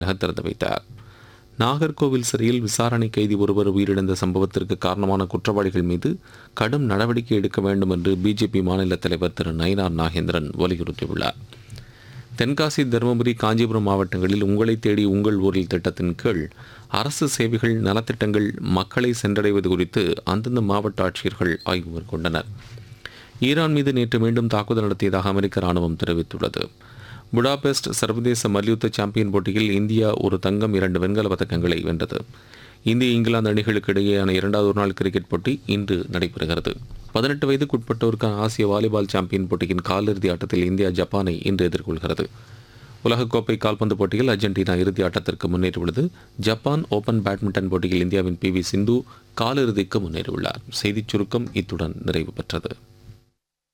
திறந்து வைத்தார் நாகர்கோவில் சிறையில் விசாரணை கைதி ஒருவர் உயிரிழந்த சம்பவத்திற்கு காரணமான குற்றவாளிகள் மீது கடும் நடவடிக்கை எடுக்க வேண்டும் என்று பிஜேபி மாநில தலைவர் திரு நயினார் நாகேந்திரன் வலியுறுத்தியுள்ளார் தென்காசி தருமபுரி காஞ்சிபுரம் மாவட்டங்களில் உங்களை தேடி உங்கள் ஊரில் திட்டத்தின் கீழ் அரசு சேவைகள் நலத்திட்டங்கள் மக்களை சென்றடைவது குறித்து அந்தந்த மாவட்ட ஆட்சியர்கள் ஆய்வு மேற்கொண்டனர் ஈரான் மீது நேற்று மீண்டும் தாக்குதல் நடத்தியதாக அமெரிக்க ராணுவம் தெரிவித்துள்ளது புடாபெஸ்ட் சர்வதேச மல்யுத்த சாம்பியன் போட்டியில் இந்தியா ஒரு தங்கம் இரண்டு வெண்கல பதக்கங்களை வென்றது இந்திய இங்கிலாந்து அணிகளுக்கு இடையேயான இரண்டாவது ஒருநாள் கிரிக்கெட் போட்டி இன்று நடைபெறுகிறது பதினெட்டு வயதுக்குட்பட்டோருக்கான ஆசிய வாலிபால் சாம்பியன் போட்டியின் காலிறுதி ஆட்டத்தில் இந்தியா ஜப்பானை இன்று எதிர்கொள்கிறது உலகக்கோப்பை கால்பந்து போட்டியில் அர்ஜென்டினா இறுதி ஆட்டத்திற்கு முன்னேறியுள்ளது ஜப்பான் ஓபன் பேட்மிண்டன் போட்டியில் இந்தியாவின் பி வி சிந்து காலிறுதிக்கு முன்னேறியுள்ளார் செய்திச் சுருக்கம் இத்துடன் நிறைவு பெற்றது